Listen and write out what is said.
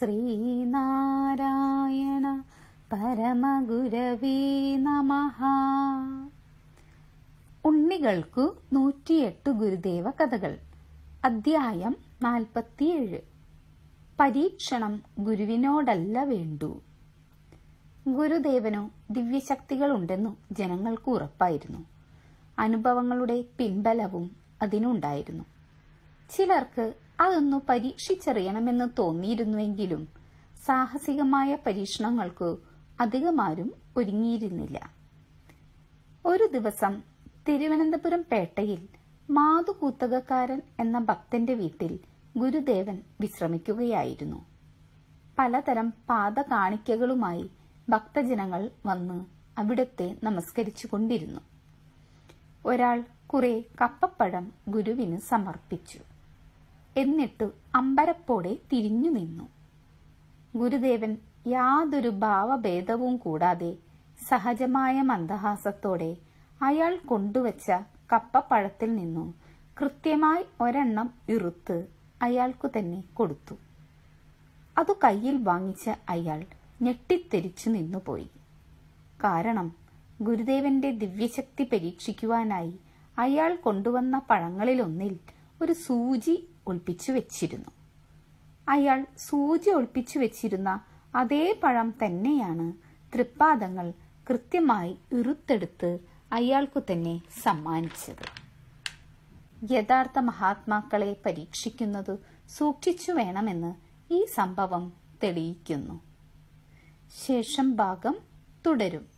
ശ്രീനാരായണ പരമഗുരവേ നമഃ ഉണ്ണികൾക്കു നൂറ്റിയെട്ട് ഗുരുദേവ കഥകൾ അധ്യായം നാൽപ്പത്തിയേഴ് പരീക്ഷണം ഗുരുവിനോടല്ല വേണ്ടു ഗുരുദേവനു ദിവ്യശക്തികളുണ്ടെന്നു ജനങ്ങൾക്ക് ഉറപ്പായിരുന്നു അനുഭവങ്ങളുടെ പിൻബലവും അതിനുണ്ടായിരുന്നു ചിലർക്ക് അതൊന്നു പരീക്ഷിച്ചറിയണമെന്ന് തോന്നിയിരുന്നുവെങ്കിലും സാഹസികമായ പരീക്ഷണങ്ങൾക്കു അധികമാരും ഒരുങ്ങിയിരുന്നില്ല ഒരു ദിവസം തിരുവനന്തപുരം പേട്ടയിൽ മാതുകൂത്തകക്കാരൻ എന്ന ഭക്തന്റെ വീട്ടിൽ ഗുരുദേവൻ വിശ്രമിക്കുകയായിരുന്നു പലതരം പാത കാണിക്കകളുമായി ഭക്തജനങ്ങൾ വന്ന് അവിടത്തെ നമസ്കരിച്ചു കൊണ്ടിരുന്നു ഒരാൾ കുറെ കപ്പപ്പഴം ഗുരുവിന് സമർപ്പിച്ചു എന്നിട്ട് അമ്പരപ്പോടെ തിരിഞ്ഞു നിന്നു ഗുരുദേവൻ യാതൊരു ഭാവഭേദവും കൂടാതെ സഹജമായ മന്ദഹാസത്തോടെ അയാൾ കൊണ്ടുവച്ച കപ്പപ്പഴത്തിൽ നിന്നും കൃത്യമായി ഒരെണ്ണം ഇറുത്ത് അയാൾക്കു തന്നെ കൊടുത്തു അതു കയ്യിൽ വാങ്ങിച്ച അയാൾ ഞെട്ടിത്തെരിച്ചു നിന്നുപോയി കാരണം ഗുരുദേവന്റെ ദിവ്യശക്തി പരീക്ഷിക്കുവാനായി അയാൾ കൊണ്ടുവന്ന പഴങ്ങളിലൊന്നിൽ ഒരു സൂചി ഒളിപ്പിച്ചു വെച്ചിരുന്നു അയാൾ സൂചി ഒളിപ്പിച്ചു വെച്ചിരുന്ന അതേ പഴം തന്നെയാണ് തൃപ്പാദങ്ങൾ കൃത്യമായി ഇറുത്തെടുത്ത് അയാൾക്കു തന്നെ സമ്മാനിച്ചത് യഥാർത്ഥ മഹാത്മാക്കളെ പരീക്ഷിക്കുന്നത് സൂക്ഷിച്ചു വേണമെന്ന് ഈ സംഭവം തെളിയിക്കുന്നു ശേഷം ഭാഗം തുടരും